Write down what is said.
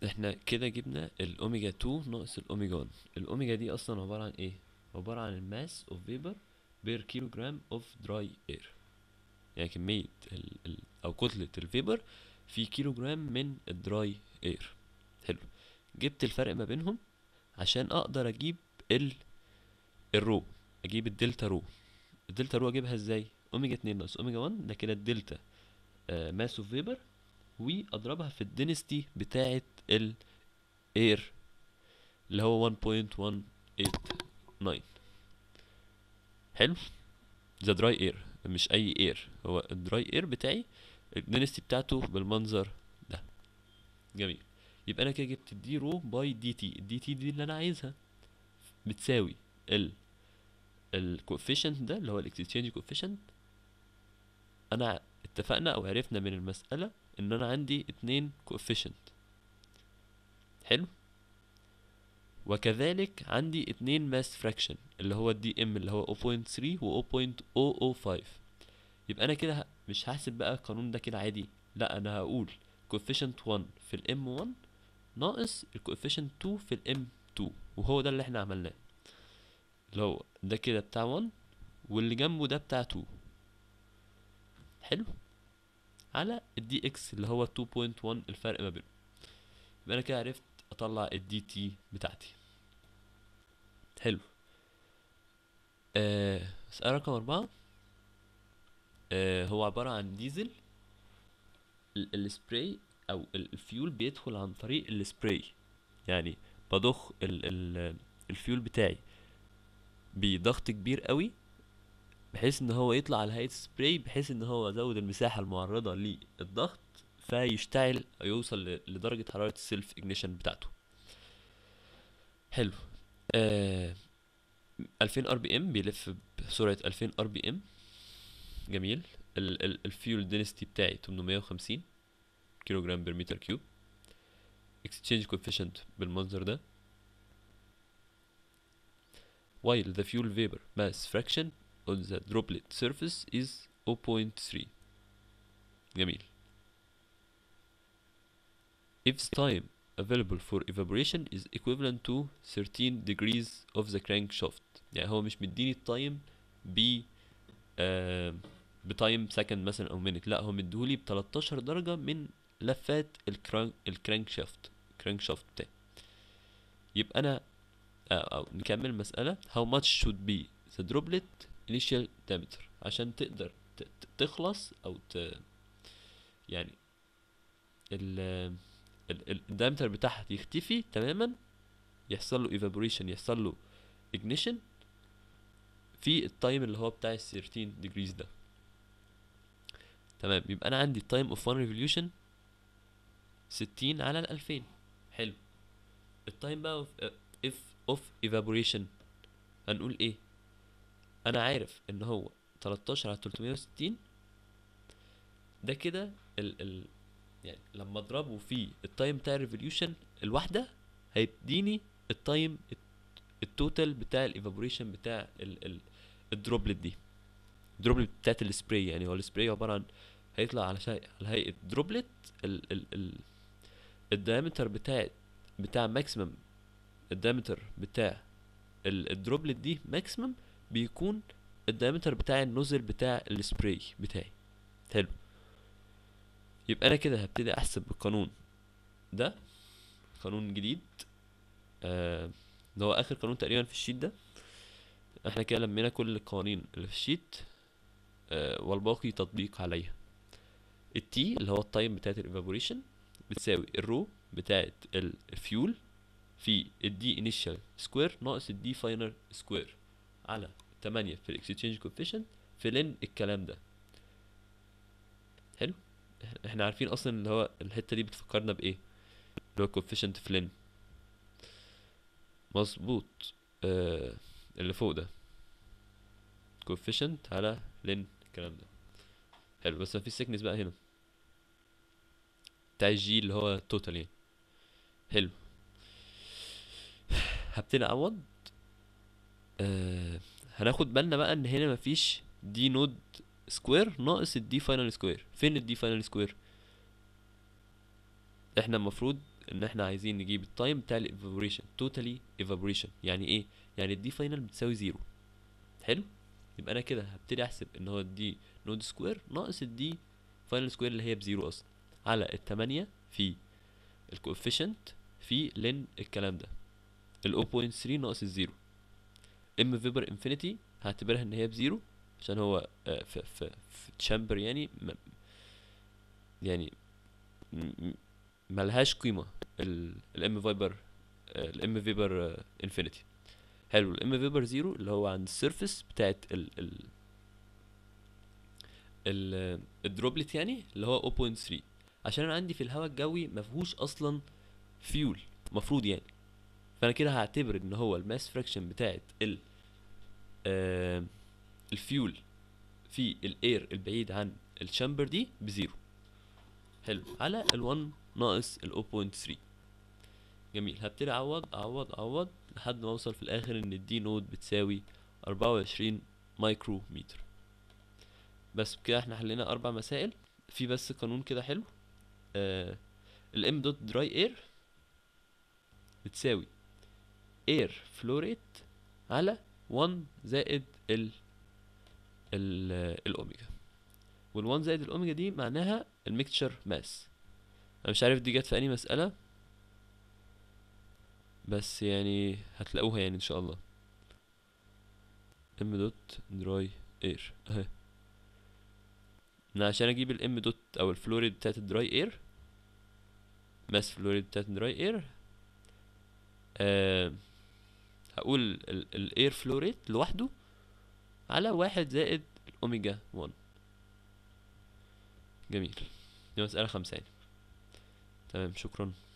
احنا كده جبنا الاوميجا 2 ناقص الاوميجا 1 الاوميجا دي اصلا عبارة عن ايه عبارة عن الماس اوف فيبر بير كيلو جرام اوف دراي اير يعني كمية ال ال او كتلة الفيبر في كيلو جرام من الدراي اير حلو جبت الفرق ما بينهم عشان اقدر اجيب ال الرو اجيب الدلتا رو الدلتا رو اجيبها ازاي اوميجا 2 ناقص اوميجا 1 ده كده الدلتا آه ماس اوف فيبر واضربها في الدنستي بتاعه الاير اللي هو 1.189 حلو ده دراي اير مش اي اير هو الدراي اير بتاعي الدنستي بتاعته بالمنظر ده جميل يبقى انا كده جبت دي رو باي دي تي الدي تي دي اللي انا عايزها بتساوي ال الكوفيشنت ده اللي هو الاكستشينج كوفيشنت انا اتفقنا او عرفنا من المسألة ان انا عندي اتنين كوفيشنت حلو وكذلك عندي اتنين ماس فراكشن اللي هو الدي ام اللي هو 0.3 و 0.005 يبقى انا كده ه- مش هحسب بقى القانون ده كده عادي لا انا هقول coefficient 1 في الام 1 ناقص الكوفيشنت 2 في الام 2 وهو ده اللي احنا عملناه اللي هو ده كده بتاع 1 واللي جنبه ده بتاع 2 حلو على الدي اكس اللي هو 2.1 الفرق ما بينهم يبقى انا كده عرفت اطلع الدي تي بتاعتي حلو آه مسألة رقم أربعة آه هو عبارة عن ديزل ال- السبراي أو ال- الفيول بيدخل عن طريق السبراي يعني بضخ ال ال الفيول بتاعي بضغط كبير قوي بحيث ان هو يطلع على هيئة سبراي بحيث ان هو يزود المساحة المعرضة للضغط فيشتعل أو يوصل ل- لدرجة حرارة السيلف اجنيشن بتاعته حلو آه 2000 ار بي ام بيلف بسرعة 2000 ار بي ام جميل ال ال الفيول دينستي بتاعي 850 كيلو جرام بير متر كيوب exchange coefficient بالمنظر ده while the fuel vapor mass fraction on the droplet surface is 0.3 جميل if the time available for evaporation is equivalent to 13 degrees of the crankshaft يعني هو مش مديني التايم ب آه بتايم سكند مثلا او minute لا هو مديهولي ب 13 درجة من لفات الكرانك الكرانك شافت الكرانك شافت بتاعي يبقى انا آه، او نكمل المسألة how much should be the droplet initial diameter عشان تقدر ت- ت- تخلص او ت يعني ال الدايمتر بتاعها يختفي تماما يحصل له evaporation يحصل له ignition في التايم اللي هو بتاع ال 13 degrees ده تمام يبقى انا عندي التايم اوف one revolution 60 على ال 2000 حلو التايم بقى of, if of evaporation هنقول ايه انا عارف ان هو 13 على 360 ده كده ال ال يعني لما اضربه في التايم بتاع الريفوليوشن الواحده هيديني التايم التوتال بتاع الايفابوريشن بتاع ال ال الدروبلت دي الدروبلت بتاعت السبراي يعني هو السبراي عباره عن هيطلع على شيء على هيئه دروبلت ال ال ال الدايمتر بتاع بتاع ماكسيمم الدايمتر بتاع ال- الدروبلت دي ماكسيمم بيكون الدايمتر بتاع النوزل بتاع السبراي بتاعي حلو يبقى انا كده هبتدي احسب بالقانون ده قانون جديد آه اللي هو اخر قانون تقريبا في الشيت ده احنا كده لمينا كل القوانين اللي في الشيت آه والباقي تطبيق عليها التي اللي هو التايم بتاعت الايفابوريشن بتساوي الرو بتاعت الفيول في الدي انيشال سكوير ناقص الدي فاينل سكوير على 8 في الاكسشينج كوفيشنت في لين الكلام ده حلو إح- احنا عارفين اصلا اللي هو الحته دي بتفكرنا بايه اللي هو كوفيشنت في لين مظبوط آه اللي فوق ده كوفيشنت على لين الكلام ده حلو بس مفيش سيكنس بقى هنا بتاع الجي اللي هو توتال يعني حلو هبتدي اعوض آه هناخد بالنا بقى ان هنا مفيش دي نود سكوير ناقص الدي فاينل سكوير فين الدي فاينل سكوير احنا المفروض ان احنا عايزين نجيب التايم بتاع الايفابوريشن توتالي ايفابوريشن يعني ايه يعني الدي فاينل بتساوي زيرو حلو يبقى انا كده هبتدي احسب ان هو الدي نود سكوير ناقص الدي فاينل سكوير اللي هي بزيرو اصلا على التمانية في الكوفيشنت في لين الكلام ده ال 0.3 ناقص الزيرو ام فيبر انفينيتي هعتبرها ان هي بزيرو عشان هو آه، في في في تشامبر يعني م- يعني م- م- ملهاش قيمة الام فيبر الام فيبر انفينيتي حلو الام فيبر زيرو اللي هو عند السيرفيس بتاعت ال ال ال الدروبلت يعني اللي هو 0.3 عشان انا عندي في الهواء الجوي مفهوش اصلا فيول مفروض يعني فانا كده هعتبر ان هو الماس فراكشن بتاعت ال آه الفيول في الاير البعيد عن الشامبر دي بزيرو حلو على ال1 ناقص ال 0.3 جميل هبتدي اعوض اعوض اعوض لحد ما اوصل في الاخر ان الدي نود بتساوي 24 مايكرو متر بس كده احنا حلينا اربع مسائل في بس قانون كده حلو آه الام دوت دراي اير بتساوي اير فلو ريت على 1 زائد ال ال الاوميجا وال1 زائد الاوميجا دي معناها الميكتشر ماس انا مش عارف دي جت في انهي مسألة بس يعني هتلاقوها يعني ان شاء الله ام دوت دراي اير اهي انا عشان اجيب الام دوت او الفلوريد بتاعت الدراي اير ماس فلوريد بتاعت الدراي اير آه هقول الاير فلوريد لوحده على واحد زائد الاوميجا 1 جميل دي مسألة خمسة يعني تمام شكرا